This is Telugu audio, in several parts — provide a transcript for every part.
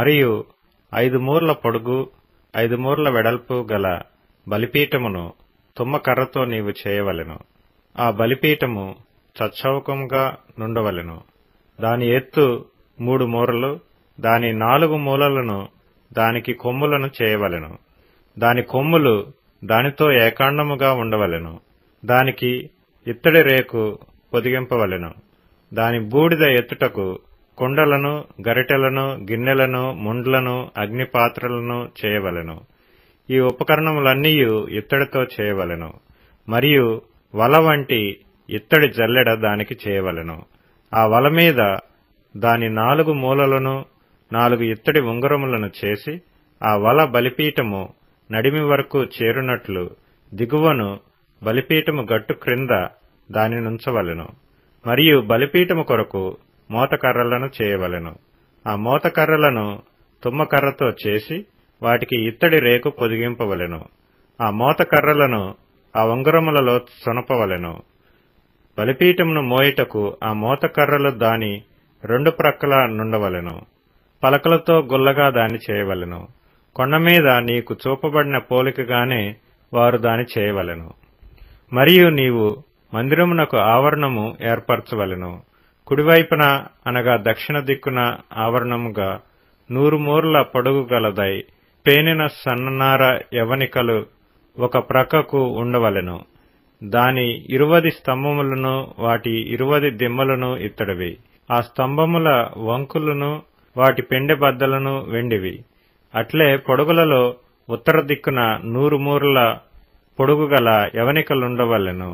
మరియు ఐదు మూర్ల పొడుగు ఐదు మూర్ల వెడల్పు గల బలిపీఠమును తుమ్మకర్రతో నీవు చేయవలెను ఆ బలిపీఠము చచ్చౌకముగా నుండవలెను దాని ఎత్తు మూడు మూరలు దాని నాలుగు మూలలను దానికి కొమ్ములను చేయవలెను దాని కొమ్ములు దానితో ఏకాండముగా ఉండవలెను దానికి ఇత్తడి రేకు పొదిగింపవలెను దాని బూడిద ఎత్తుటకు కుండలను గరిటెలను గిన్నెలను ముండ్లను అగ్నిపాత్రలను చేయవలెను ఈ ఉపకరణములన్నీ ఇత్తడితో చేయవలెను మరియు వల వంటి ఇత్తడి జల్లెడ దానికి చేయవలెను ఆ వల మీద దాని నాలుగు మూలలను నాలుగు ఇత్తడి ఉంగరములను చేసి ఆ వల బలిపీఠము నడిమి వరకు చేరునట్లు దిగువను బలిపీఠము గట్టు క్రింద దానినుంచవలెను మరియు బలిపీఠము కొరకు మోతకర్రలను చేయవలెను ఆ మోతకర్రలను తుమ్మకర్రతో చేసి వాటికి ఇత్తడి రేకు పొదిగింపవలెను ఆ మోతకర్రలను ఆ ఉంగరములలో సొనపవలెను బలిపీఠమును మోయుటకు ఆ మోతకర్రలు దాని రెండు ప్రక్కల నుండవలెను పలకలతో గుల్లగా దాన్ని చేయవలెను కొండ మీద నీకు చూపబడిన పోలికగానే వారు దాని చేయవలెను మరియు నీవు మందిరమునకు ఆవరణము ఏర్పరచవలెను కుడివైపున అనగా దక్షిణ దిక్కున ఆవరణముగా నూరు మూరల పొడుగు గలదై పేనిన సన్ననార యవనికలు ఒక ప్రక్కకు ఉండవలెను దాని ఇరువది స్తంభములను వాటి ఇరువది దిమ్మలను ఇత్తడివి ఆ స్తంభముల వంకులను వాటి పెండె బద్దలను వెండివి అట్లే పొడుగులలో ఉత్తర దిక్కున నూరు మూరల పొడుగు గల యవనికలుండవలెను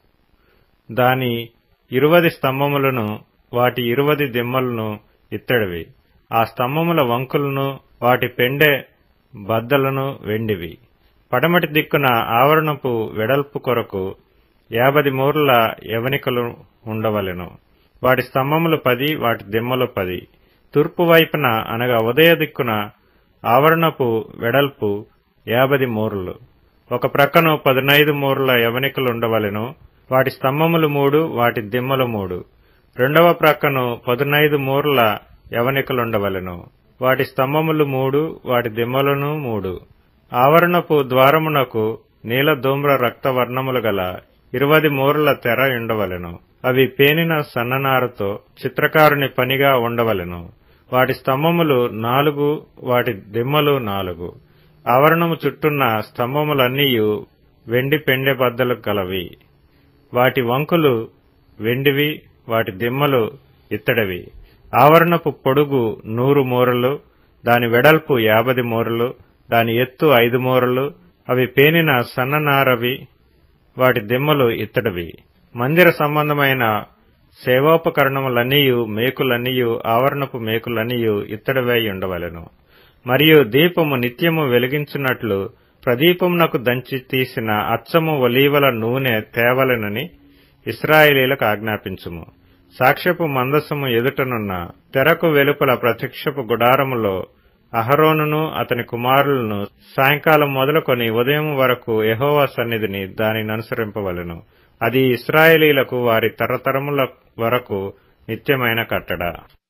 దాని ఇరువది స్తంభములను వాటి ఇరువది దిమ్మలను ఇత్తడివి ఆ స్తంభముల వంకులను వాటి పెండె బద్దలను వెండివి పడమటి దిక్కున ఆవరణపు వెడల్పు కొరకు యాభది మూరల యవనికలు ఉండవలెను వాటి స్తంభములు పది వాటి దిమ్మలు పది తూర్పు వైపున అనగా ఉదయ దిక్కున ఆవరణపు వెడల్పు యాభది మూరలు ఒక ప్రక్కను పదునైదు మూరల యవనికలు ఉండవలెను వాటి స్తంభములు మూడు వాటి దిమ్మలు మూడు రెండవ ప్రక్కను పదునైదు మూరల యవనికలుండవలెను వాటి స్తంభములు మూడు వాటి దిమ్మలను మూడు ఆవరణపు ద్వారమునకు నీల ధూమ్ర రక్తవర్ణములు గల ఇరువది మూరల తెర ఉండవలెను అవి పేనిన సన్ననారతో చిత్రకారుని పనిగా ఉండవలెను వాటి స్తంభములు నాలుగు వాటి దిమ్మలు నాలుగు ఆవరణము చుట్టున్న స్తంభములన్నీయు వెండి పెండె బద్దలు గలవి వాటి వంకులు వెండివి వాటి దిమ్మలు ఇత్తడివి ఆవరణపు పొడుగు నూరు మూరలు దాని వెడల్పు యాభది మూరలు దాని ఎత్తు ఐదు మూరలు అవి పేనిన సన్ననారవి వాటి దిమ్మలు ఇత్తడివి మందిర సంబంధమైన సేవోపకరణములన్నీయు మేకులన్నీయు ఆవరణపు మేకులన్నీయు ఇత్తడివై ఉండవలెను మరియు దీపము నిత్యము వెలిగించున్నట్లు ప్రదీపమునకు దంచి తీసిన అచ్చము ఒలీవల నూనె తేవలెనని ఇస్రాయేలీలకు ఆజ్ఞాపించుము సాక్ష్యపు మందసము ఎదుటనున్న తెరకు వెలుపల ప్రత్యక్షపు గుడారములో అహరోనును అతని కుమారులను సాయంకాలం మొదలుకొని ఉదయం వరకు యహోవా సన్నిధిని దానిని అనుసరింపవలెను అది ఇస్రాయేలీలకు వారి తరతరముల వరకు నిత్యమైన కట్టడ